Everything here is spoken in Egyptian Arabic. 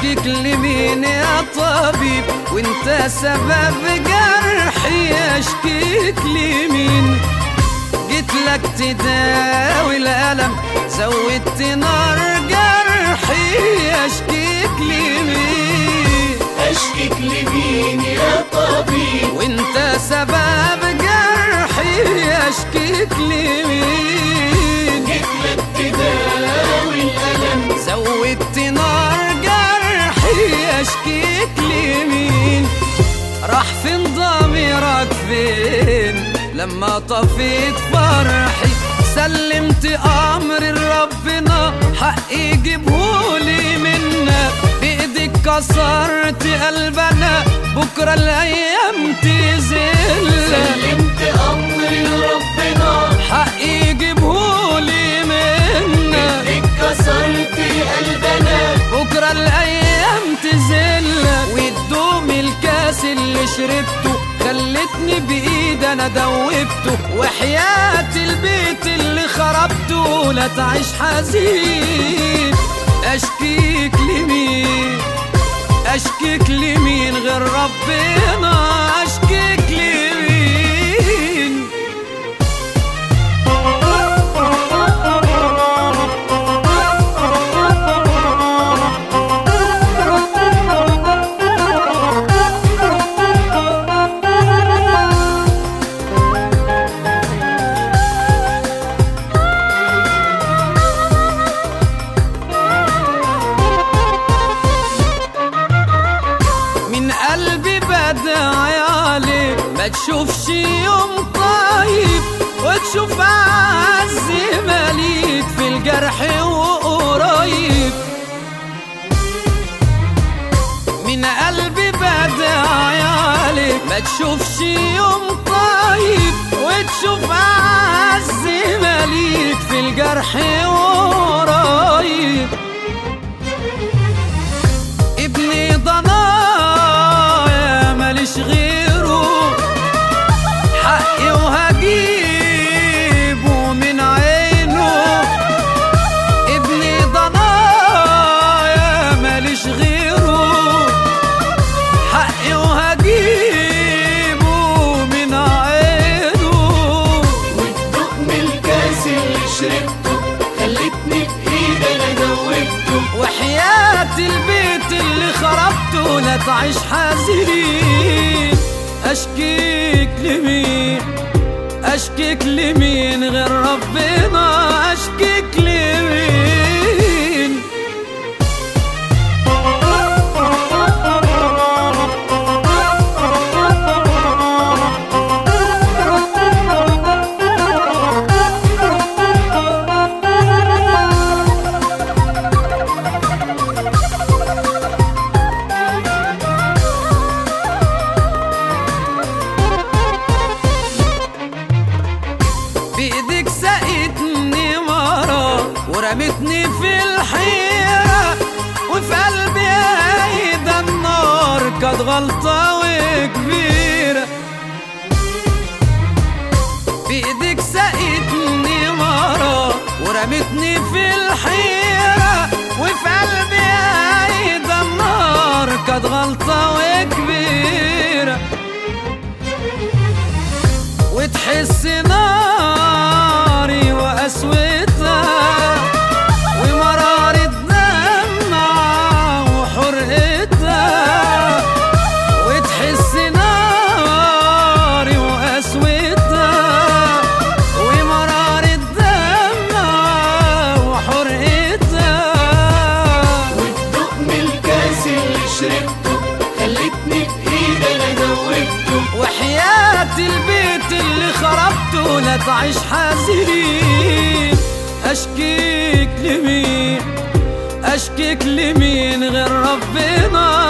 اشكيك لمين يا طبيب وانت سبب جرحي اشكيك لمين جيت لك تداوي الألم زودت نار جرحي اشكيك لمين اشكيك لمين يا طبيب وانت سبب جرحي اشكيك لمين جيت لك تداوي الالم زودت نار جرحي اشكيك لمين راح فين ضميرك فين لما طفيت فرحي سلمت امر ربنا حقي جيبهولي منك بايدك كسرت قلبنا بكره الايام تزل سلمت امري لربنا حقي جيبهولي منك اتكسرت قلبنا بكرة الأيام تزلك وتدوم الكاس اللي شربته خلتني بإيد أنا دوبته وحياة البيت اللي خربته لا تعيش حزين أشكيك لمين أشكيك لمين غير ربنا أشكيك لمين من قلبي بدعي عليك ما تشوفش يوم طيب وتشوف أعز مليك في الجرح وقريب من قلبي بدعي عليك ما تشوفش يوم طيب وتشوف أعز مليك في الجرح وقريب ابني ضنايا ماليش غيره حقي وهجيبه من عينه ابني ضنايا ماليش غيره حقي وهجيبه من عينه وتدوق من الكاس اللي شربته خلتني بايد انا دوبته وحياة البيت اللي خربته لا تعيش حزين أشكيك لمين أشكيك لمين غير ربنا أشكيك لمين بإيدك سقتني مرة ورمتني في الحيرة وفي قلبي هيدا النار كانت غلطة وكبيرة بإيدك سقتني مرة ورمتني في الحيرة وفي قلبي هيدا النار كانت غلطة وكبيرة وتحس ناري وقسوتها ومرار الدمع وحرقتها وتحس ناري وقسوتها ومرار الدمع وحرقتها وتدوق من الكاس اللي شربته خلتني بايد انا دوبته وحياة البيت اللي خربته لا تعيش حزين أشكيك لمين أشكيك لمين غير ربنا